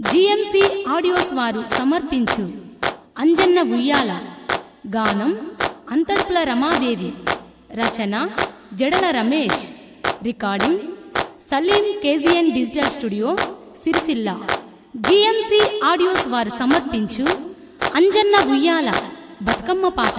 GMC audios వారు సమర్పించు అంజన్న ఉయ్యాల గానం అంతర్పుల రమాదేవి రచన Jadala Ramesh recording Saleem K G N digital studio Sircilla G M C audios వారు సమర్పించు అంజన్న ఉయ్యాల బతుకమ్మ పాట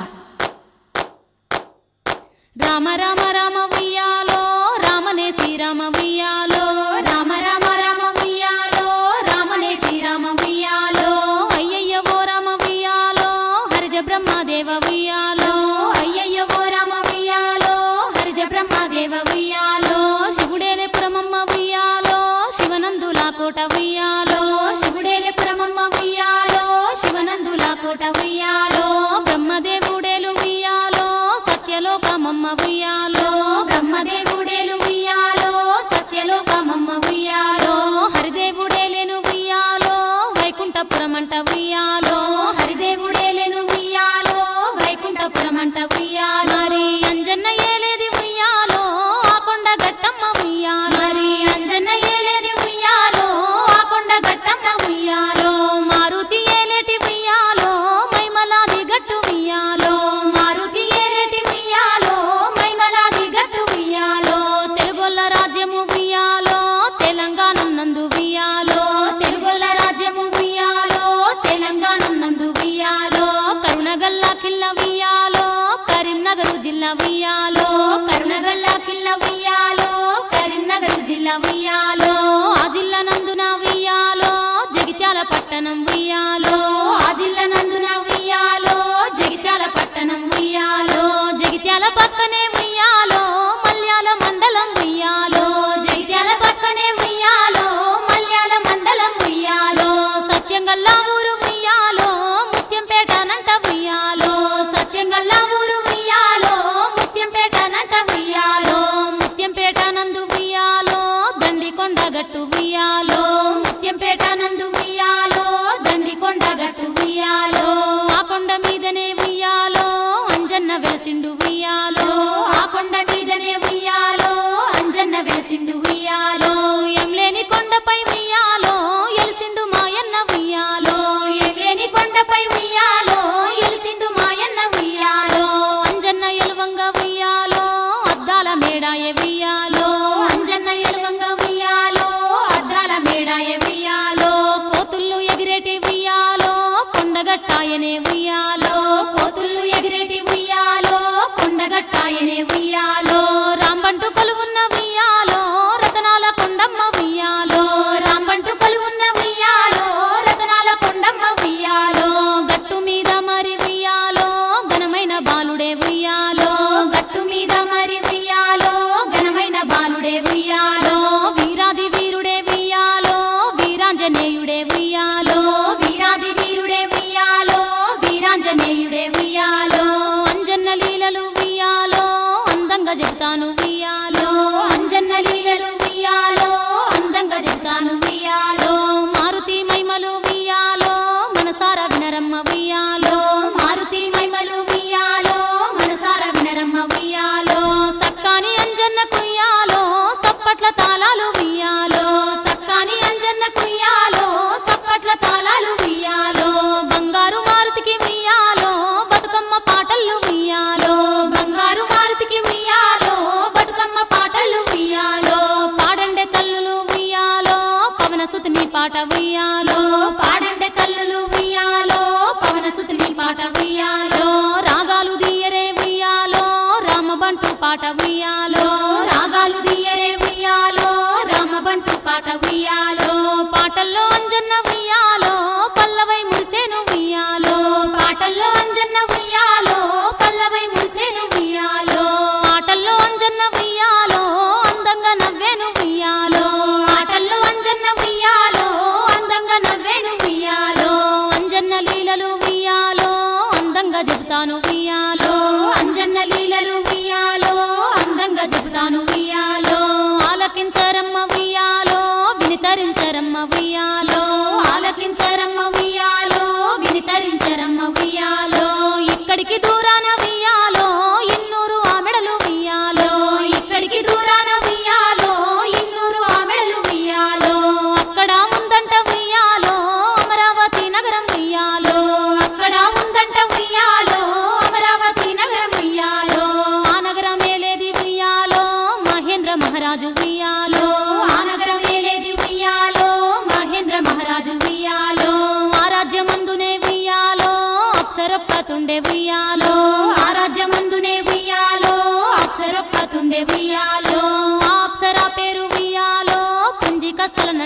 రామ రామ రామ ఉయ్యాలో రామనే శ్రీరామ ఉయ్యాలో రామ రామ రామ ఉయ్యాలో రామనే శ్రీరామ ఉయ్యాలో అయ్యయ్య ఓ రామ ఉయ్యాలో హరిజ బ్రహ్మదేవ ఉయ్యాలో అయ్యయ్య ఓ రామ ఉయ్యాలో హరిజ బ్రహ్మదేవ ఉయ్యాలో శివుడేలే పురమమ్మ ఉయ్యాలో శివనందుల కోట ఉయ్యాలో శివుడేలే పురమమ్మ ఉయ్యాలో శివనందుల కోట ఉయ్యాలో బ్రహ్మదేవుడేలు ఉయ్యాలో సత్యలోకమమ్మ ఉయ్యాలో బ్రహ్మదేవుడేలు ఉయ్యాలో సత్యలోకమమ్మ ఉయ్యాలో హరిదేవుడేలేను ఉయ్యాలో వైకుంఠపురమంట ఉయ్యాలో హరిదేవుడేలేను ఉయ్యాలో వైకుంఠపురమంట ఉయ్యాలో మరి అంజన్న ఏలేది ఉయ్యాలో ఆ కొండ గట్టమ్మ ఉయ్యాలో మరి అంజన్న ఏలేది ఉయ్యాలో ఆ కొండ గట్టమ్మ ఉయ్యాలో మారుతి ఏలేటి ఉయ్యాలో మైమలాది గట్టు ఉయ్యాలో మారుతి ఏలేటి ఉయ్యాలో మైమలాది గట్టు ఉయ్యాలో తెలుగొల్ల రాజ్యము ఉయ్యాలో తెలంగాణ నందు ఉయ్యాలో తెలుగొల్ల రాజ్యము ఉయ్యాలో తెలంగాణ నందు ఉయ్యాలో కరుణగల్ల కిల్ల ఉయ్యాలో కరీంనగర్ జిల్లా ఉయ్యాలో కరుణగల్ల కిల్ల ఉయ్యాలో కరీంనగర్ జిల్లా ఉయ్యాలో ఆ జిల్లా నందున ఉయ్యాలో జగిత్యాల పట్టణం ఉయ్యాలో ఆ జిల్లా నందున ఉయ్యాలో జగిత్యాల పట్టణం ఉయ్యాలో జగిత్యాల పక్కనే ఉయ్యాలో మల్యాల మండలం ఉయ్యాలో జగిత్యాల పక్కనే ఉయ్యాలో మల్యాల మండలం ఉయ్యాలో సత్యంగల్లా ఊరు ఉయ్యాలో ముత్యంపేటనంట ఉయ్యాలో సత్యంగల్లా ఊరు ఉయ్యాలో ముత్యంపేటనంట ఉయ్యాలో ముత్యంపేట నందు ఉయ్యాలో దండికొండ గట్టు ఉయ్యాలో ముత్యంపేట నందు ఉయ్యాలో దండికొండ గట్టు ఉయ్యాలో ఆ కొండ మీదనే ఉయ్యాలో అంజన్న వెలసిండు ఉయ్యాలో ఆ కొండ మీదనే ఉయ్యాలో అంజన్న వెలసిండు ఉయ్యాలో ఎంలేని కొండపై ఉయ్యాలో ఎలిసిండు మాయన్న ఉయ్యాలో ఎంలేని కొండపై ఉయ్యాలో ఎలిసిండు మాయన్న ఉయ్యాలో అంజన్న ఎలువంగ ఉయ్యాలో అద్దాల మేడాయ ఉయ్యాలో అంజన్న ఎలువంగ ఉయ్యాలో అద్దాల మేడాయ ఉయ్యాలో కోతుళ్ళు ఎగిరేటి ఉయ్యాలో కొండగట్టాయనే ఉయ్యాలో కోతుళ్ళు ఎగిరేటి ఉయ్యాలో కొండగట్టాయనే ఉయ్యాలో రాంబంటు కొలువున్న ఉయ్యాలో రతనాల కొండమ్మ ఉయ్యాలో రాంబంటు కొలువున్న ఉయ్యాలో రతనాల కొండమ్మ ఉయ్యాలో గట్టు మీద మరి ఉయ్యాలో ఘనమైన బాలుడే ఉయ్యాలో గట్టు మీద మరి ఉయ్యాలో ఘనమైన బాలుడే ఉయ్యాలో వీరాది వీరుడే ఉయ్యాలో వీరాంజనేయుడే ఉయ్యాలో వీరాది వీరుడే ఉయ్యాలో వీరాంజనేయుడే ఉయ్యాలో అంజన్న లీలలు ఉయ్యాలో అందంగా చెబుతాను ఉయ్యాలో అంజన్న లీలలు ఉయ్యాలో అందంగా చెబుతాను ఉయ్యాలో మారుతి మైమలు ఉయ్యాలో మనసార వినరమ్మ ఉయ్యాలో మారుతి మైమలు ఉయ్యాలో మనసార వినరమ్మ ఉయ్యాలో సక్కాని అంజన్న కుయ్యాలో సప్పట్ల తాళాలు ఉయ్యాలో సక్కాని అంజన్న కుయ్యాలో సప్పట్ల తాళాలు ఉయ్యాలో బంగారు మారుతికి ఉయ్యాలో బతుకమ్మ పాటలు ఉయ్యాలో బంగారు మారుతికి ఉయ్యాలో బతుకమ్మ పాటలు ఉయ్యాలో పాడండే తల్లులు ఉయ్యాలో పవన సుతిని పాట ఉయ్యాలో పాడండే తల్లులు ఉయ్యాలో పవన సుతిని పాట ఉయ్యాలో రాగాలు దీయరే ఉయ్యాలో రామబంటు పాట ఉయ్యాలో రాగాలు దీయరే ఉయ్యాలో రామబంటు పాట ఉయ్యాలో పాటల్లో అంజన్న ఉయ్యాలో పల్లవై మురిసేను ఉయ్యాలో పాటల్లో అంజన్న ఉయ్యాలో పల్లవై మురిసేను ఉయ్యాలో ఆటల్లో అంజన్న ఉయ్యాలో అందంగా నవ్వేను ఉయ్యాలో ఆటల్లో అంజన్న ఉయ్యాలో అందంగా నవ్వేను ఉయ్యాలో అంజన్న లీలలు ఉయ్యాలో అందంగా చెబుతాను ఉయ్యాలో అంజన్న లీలలు ఉయ్యాలో అందంగా చెబుతాను ఉయ్యాలో ఆలకించరమ్మ ఉయ్యాలో వినితరించ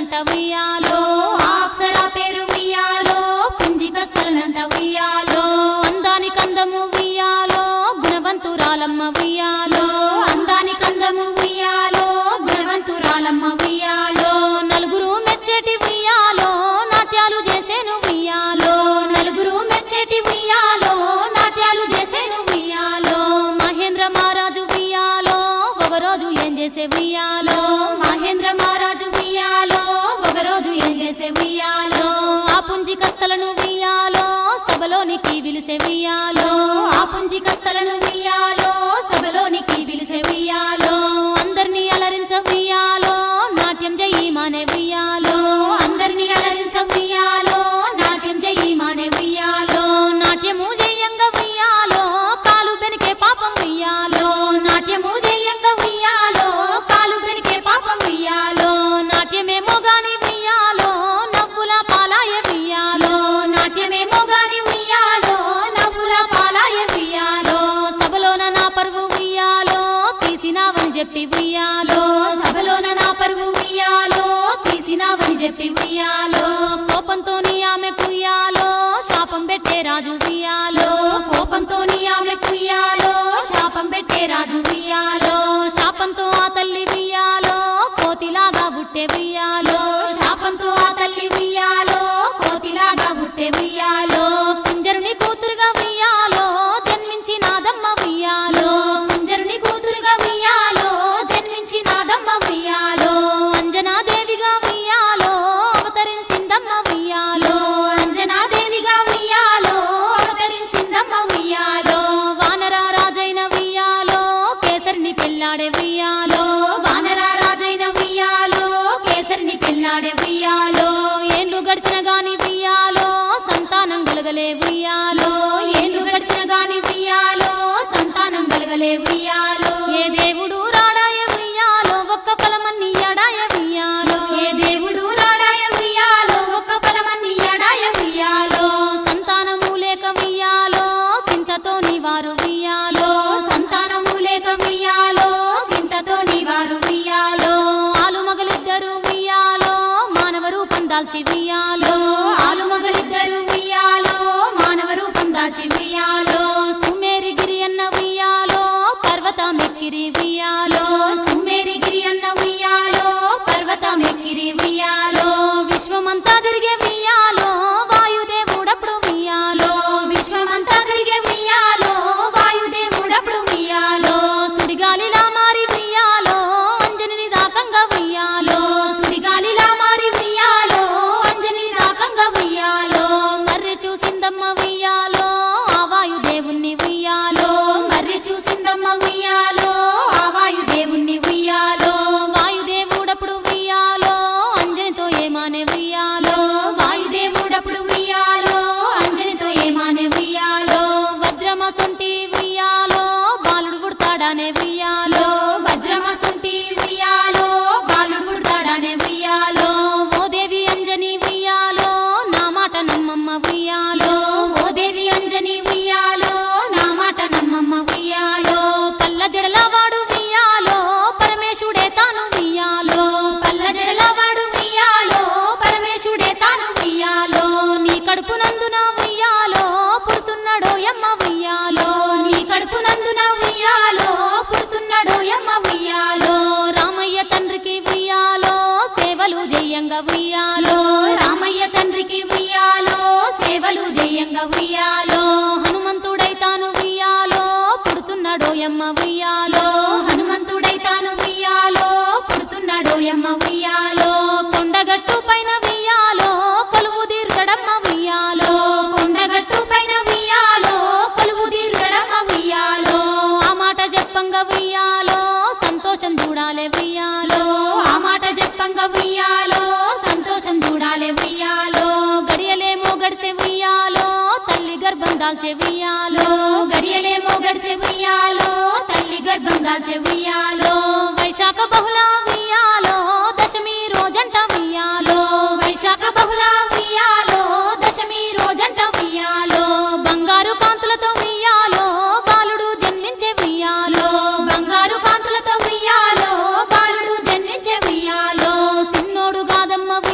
కస్తలనంట ఉయ్యాలో ఆ అప్సరా పేరు ఉయ్యాలో పుంజి కస్తలనంట ఉయ్యాలో అందాని కందము ఉయ్యాలో గుణవంతురాలమ్మ ఉయ్యాలో అందాని కందము ఉయ్యాలో గుణవంతురాలమ్మ ఉయ్యాలో నలుగురు మెచ్చేటి ఉయ్యాలో నాట్యాలు చేసేను ఉయ్యాలో నలుగురు మెచ్చేటి ఉయ్యాలో నాట్యాలు చేసేను ఉయ్యాలో మహేంద్ర మహారాజు ఉయ్యాలో ఒకరోజు ఏం చేసే ఉయ్యాలో మహేంద్ర మహారాజు ఉయ్యాలో ఒకరోజు ఏం చేసే ఉయ్యాలో ఆ పుంజి కస్తలను ఉయ్యాలో సభలోనికి పిలిసే ఉయ్యాలో ఆ పుంజి కస్తలను ఉయ్యాలో సభలోనికి పిలిసే ఉయ్యాలో అందరినీ అలరించ ఉయ్యాలో నాట్యం చెయ్యి మానే ఉయ్యాలో అందరినీ అలరించ ఉయ్యాలో నాట్యం చెయ్యి మానే ఉయ్యాలో నాట్యము చెయ్యంగా ఉయ్యాలో కాలు బెనికే పాపం ఉయ్యాలో నాట్యము చెయ్యంగా ఉయ్యాలో కాలు బెనికే పాపం ఉయ్యాలో నాట్యమేమో గాని ఉయ్యాలో నవ్వుల పాలాయ ఉయ్యాలో నాట్యమేమో గాని ఉయ్యాలో నవ్వుల పాలాయ ఉయ్యాలో సభలోన నా పరువు ఉయ్యాలో తీసినావని చెప్పి ఉయ్యాలో సభలోన నా పరువు ఉయ్యాలో తీసినావని చెప్పి ఉయ్యాలో కోపంతో ఆమె కుయ్యాలో శాపం పెట్టే రాజు ఉయ్యాలో కోపంతో ఆమె కుయ్యాలో శాపం పెట్టే రాజు ఉయ్యాలో శాపంతో ఆ తల్లి ఉయ్యాలో కోతిలాగా బుట్టె ఉయ్యాలో శాపంతో ఆ తల్లి ఉయ్యాలో కోతిలాగా బుట్టె ఉయ్యాలో కుంజరుని కూతురుగా ఉయ్యాలో జన్మించి నాదమ్మ ఉయ్యాలో కుంజరుని కూతురుగా ఉయ్యాలో జన్మించి నాదమ్మ ఉయ్యాలో అంజనాదేవిగా ఉయ్యాలో అవతరించిందమ్మ ఉయ్యాలో అంజనాదేవిగా ఉయ్యాలో అవతరించిందమ్మ ఉయ్యాలో వానరా రాజైన ఉయ్యాలో కేసరిని పెళ్ళాడే ఉయ్యాలో వానరా రాజైన ఉయ్యాలో కేసరిని పెళ్ళాడే ఉయ్యాలో ఏండ్లు గడిచిన గాని ఉయ్యాలో సంతానం గలగలే ఉయ్యాలో ఏండ్లు గడిచిన గాని ఉయ్యాలో సంతానం గలగలే ఉయ్యాలో ఏ దేవుడు రాడాయ ఉయ్యాలో ఒక్క ఫలమన్ని ఎడాయ ఉయ్యాలో ఏ దేవుడు రాడాయ ఉయ్యాలో ఒక్క ఫలమన్ని ఎడాయ ఉయ్యాలో సంతానము లేక ఉయ్యాలో చింతతో నివారు ఉయ్యాలో సంతానము లేక ఉయ్యాలో చింతతో నివారు ఉయ్యాలో ఆలు మగలిద్దరు ఉయ్యాలో మానవ రూపం దాల్చి ఉయ్యాలో ఆలు మగలిద్దరు ఉయ్యాలో మానవ రూపం దాల్చి ఉయ్యాలో సుమేరి గిరి అన్న ఉయ్యాలో పర్వతమెక్కిరి ఉయ్యాలో సుమేరి గిరి అన్న ఉయ్యాలో పర్వతమెక్కిరి ఉయ్యాలో విశ్వమంతా తిరిగే ఉయ్యాలో వాయుదేవుడప్పుడు ఉయ్యాలో విశ్వమంతా తిరిగే ఉయ్యాలో వాయుదేవుడప్పుడు ఉయ్యాలో సుడిగాలిలా మారి ఉయ్యాలో అంజని దాకంగా ఉయ్యాలో సుడిగాలిలా మారి ఉయ్యాలో అంజని దాకంగా ఉయ్యాలో మర్రి చూసిందమ్మ ఉయ్యాలో ఆ వాయుదేవుణ్ణి ఉయ్యాలో మర్రి చూసిందమ్మ ఉయ్యాలో ఆ వాయుదేవుణ్ణి ఉయ్యాలో వాయుదేవుడప్పుడు ఉయ్యాలో అంజనితో ఏమానే ఉయ్యాలో వాయుదేవుడప్పుడు ఉయ్యాలో అంజనితో ఏమానే ఉయ్యాలో వజ్రమ సొంటి ఉయ్యాలో బాలుడు పుడతాడానే ఉయ్యాలో వజ్రమ సొంటి ఉయ్యాలో బాలుడు పుడతాడానే ఉయ్యాలో ఓ దేవి అంజని ఉయ్యాలో నా మాట నమ్మమ్మ ఉయ్యాలో ఓ దేవి అంజని ఉయ్యాలో నా మాట నమ్మమ్మ ఉయ్యాలో పల్ల జడల వాడు ఉయ్యాలో పరమేశుడే తాను ఉయ్యాలో పల్ల జడల వాడు ఉయ్యాలో పరమేశుడే తాను ఉయ్యాలో నీ కడుపు నందున ఉయ్యాలో పుడుతున్నాడో ఎమ్మ ఉయ్యాలో నీ కడుపు నందున ఉయ్యాలో పుడుతున్నాడో ఎమ్మ ఉయ్యాలో రామయ్య తండ్రికి ఉయ్యాలో సేవలు జయంగా ఉయ్యాలో రామయ్య తండ్రికి ఉయ్యాలో సేవలు జయంగా ఉయ్యాలో హనుమంతుడై తాను ఉయ్యాలో పుడుతున్నాడో ఎమ్మ ఉయ్యాలో హనుమంతుడై తాను ఉయ్యాలో పుడుతున్నాడో ఎమ్మ ఉయ్యాలో కొండగట్టు పైన ఉయ్యాలో కొలువు దీర్ఘడమ్మ ఉయ్యాలో కొండగట్టు పైన ఉయ్యాలో కొలువు దీర్ఘడమ్మ ఉయ్యాలో ఆ మాట చెప్పంగా ఉయ్యాలో సంతోషం చూడాలే ఉయ్యాలో ఆ మాట చెప్పంగా ఉయ్యాలో సంతోషం చూడాలే ఉయ్యాలో గడియలేమో గడిసే ఉయ్యాలో తల్లి గర్భం దాల్చే ఉయ్యాలో గడియలేమో గడిసే ఉయ్యాలో తల్లి గర్భం దాల్చే ఉయ్యాలో వైశాఖ బహుళ ఉయ్యాలో దశమి రోజంట ఉయ్యాలో వైశాఖ బహుళ ఉయ్యాలో దశమి రోజంట ఉయ్యాలో బంగారు కాంతులతో ఉయ్యాలో బాలుడు జన్మించే ఉయ్యాలో బంగారు కాంతులతో ఉయ్యాలో బాలుడు జన్మించే ఉయ్యాలో సిన్నోడు గాదమ్మ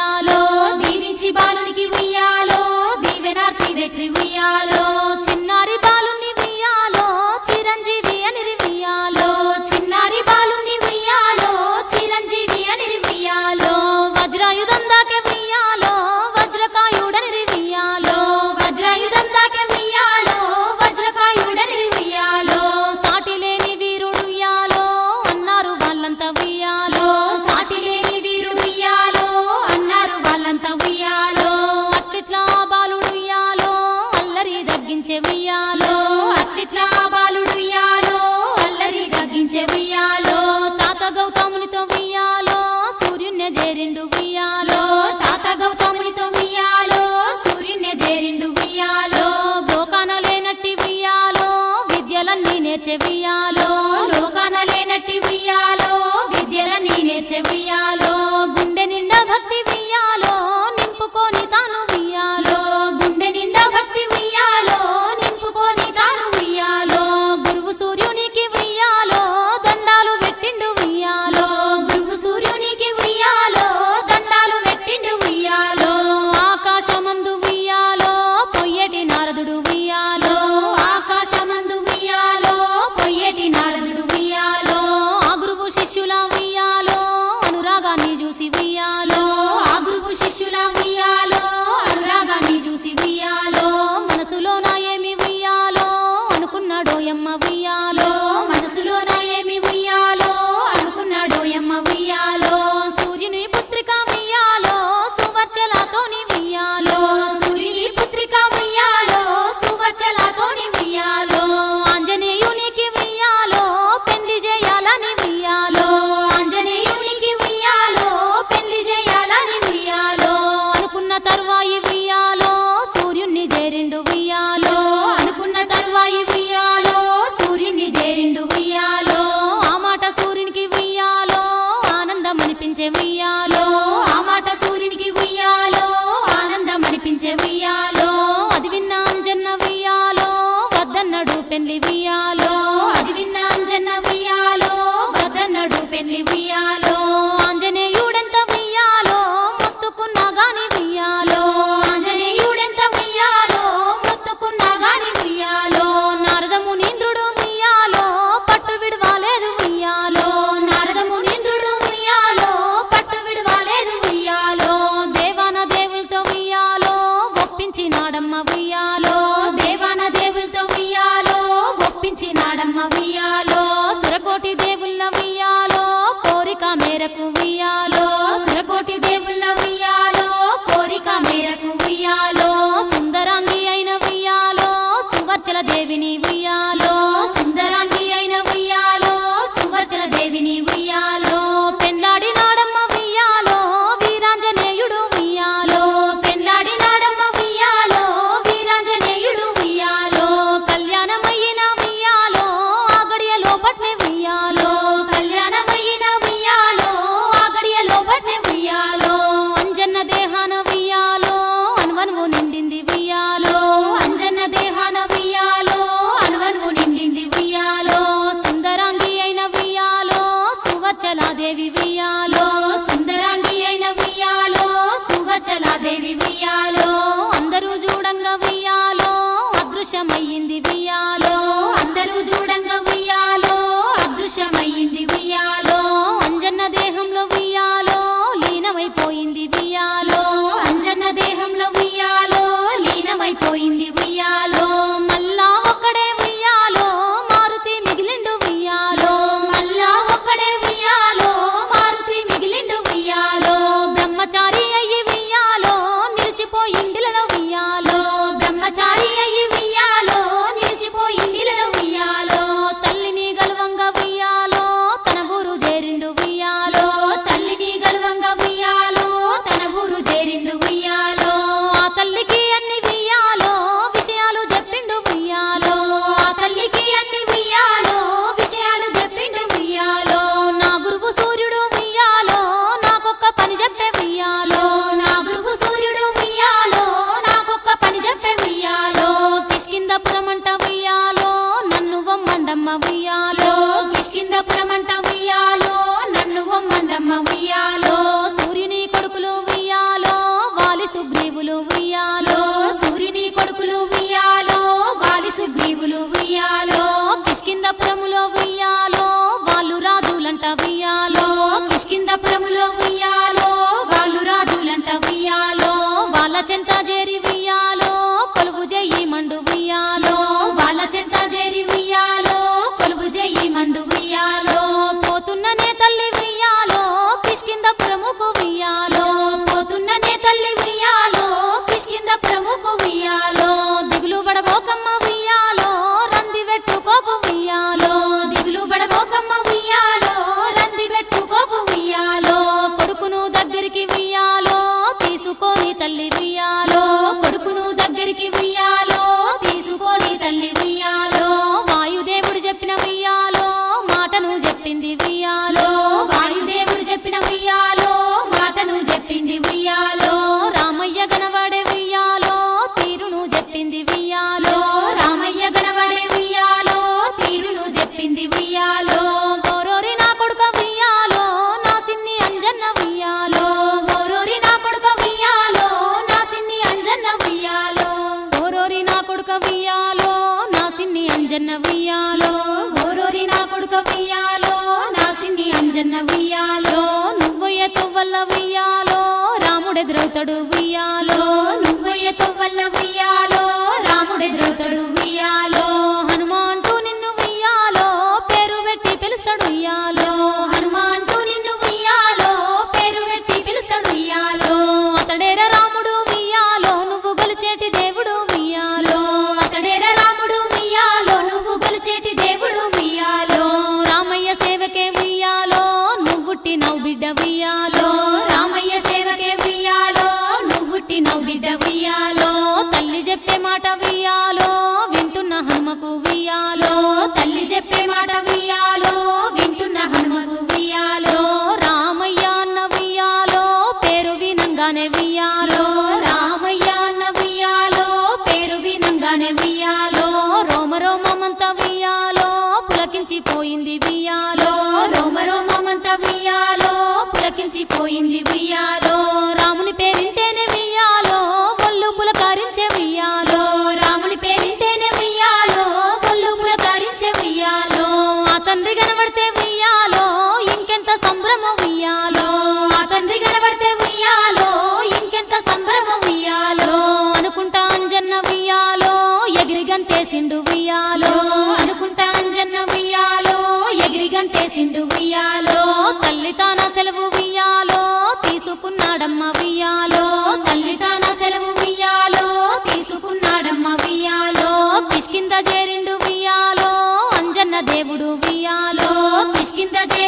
ఉయ్యాలో దీవించి బాలునికి ఉయ్యాలో దీవెనార్తి వెట్రి ఉయ్యాలో చిన్నారి బాలుని ఉయ్యాలో చిరంజీవి అని ఉయ్యాలో చిన్నారి బాలుని ఉయ్యాలో చిరంజీవి అని ఉయ్యాలో వజ్రాయుధం దాకే ఉయ్యాలో వజ్రకాయుడని ఉయ్యాలో వజ్రాయుధం దాకే ఉయ్యాలో వజ్రకాయుడని ఉయ్యాలో సాటి లేని వీరుడు ఉయ్యాలో అన్నారు వాళ్ళంతా ఉయ్యాలో సాటి లేని వీరుడు ఉయ్యాలో అన్నారు వాళ్ళంతా ఉయ్యాలో అట్లిట్లా బాలుడు ఉయ్యాలో అల్లరి తగ్గించే తల్లి వియ్యాలో కొడుకును దగ్గరికి వియ్యాలో తీసుకొని తల్లి వియ్యాలో వాయుదేవుడు చెప్పిన వియ్యాలో మాటను చెప్పింది వియ్యాలో వాయుదేవుడు చెప్పిన వియ్యాలో మాటను చెప్పింది వియ్యాలో రామయ్య గనవాడే వియ్యాలో తీరును చెప్పింది వియ్యాలో రామయ్య గనవాడే వియ్యాలో తీరును చెప్పింది వియ్యాలో ఓరోరి నా కొడుక వియ్యాలో నా సిన్ని అంజన్న వియ్యాలో ఓరోరి నా కొడుక వియ్యాలో నా సిన్ని అంజన్న వియ్యాలో ఓరోరి నా కొడుక వియ్యాలో నా సిన్ని అంజన్న వియ్యాలో ఓరోరి నా కొడుక వియ్యాలో నా సిన్ని అంజన్న వియ్యాలో నువ్వయ్య తొవ్వల్ల వియ్యాలో రాముడెదురవుతాడు వియ్యాలో నువ్వయ్య తొవ్వల్ల వియ్యాలో రాముడెదురవుతాడు వియ్యాలో హనుమాంటూ నిన్ను వియ్యాలో పేరు పెట్టి పిలుస్తాడు ఉయ్యాలో హనుమాంటూ నిన్ను వియ్యాలో పేరు పెట్టి పిలుస్తాడు ఉయ్యాలో అతడేర రాముడు వియ్యాలో నువ్వు గొలిచేటి దేవుడు వియ్యాలో అతడేర రాముడు వియ్యాలో నువ్వు గొలిచేటి దేవుడు వియ్యాలో రామయ్య సేవకే వియ్యాలో నువ్వుట్టి నవ్వు బిడ్డ వియ్యాలో రామయ్య సేవకే వియ్యాలో నువ్వుట్టి నవ్వు బిడ్డ వియ్యాలో తల్లి చెప్పే మాట వియ్యాలో వింటున్న హనుమకు వియ్యాలో తల్లి చెప్పే మాట వియ్యాలో వింటున్న హనుమకు వియ్యాలో రామయ్య అన్న వియ్యాలో పేరు వినంగానే వియ్యాలో రామయ్య అన్న వియ్యాలో పేరు వినంగానే వియ్యాలో రోమ రోమమంత వియ్యాలో పులకించిపోయింది వియ్యాలో రోమ రోమమంత వియ్యాలో పులకించిపోయింది వియ్యాలో రాముని పేరింటేనే వియ్యాలో ఒళ్ళు పులకారించే వియ్యాలో రాముని పేరింటేనే వియ్యాలో ఒళ్ళు పులకారించే వియ్యాలో ఆ తండ్రి కనబడితే వియ్యాలో ఇంకెంత సంభ్రమ వియ్యాలో ఆ తండ్రి కనబడితే వియ్యాలో ఇంకెంత సంభ్రమ వియ్యాలో అనుకుంటా అంజన్న వియ్యాలో ఎగిరి గంతేసిండు వియ్యాలో అనుకుంటా అంజన్న వియ్యాలో ఎగిరి గంతేసిండు వియ్యాలో తల్లి తాన సెలవు వియ్యాలో తీసుకున్నాడమ్మ వియ్యాలో తల్లి తాన సెలవు వియ్యాలో తీసుకున్నాడమ్మ వియ్యాలో కిష్కింద చేరిండు వియ్యాలో అంజన్న దేవుడు వియ్యాలో కిష్కింద చేరి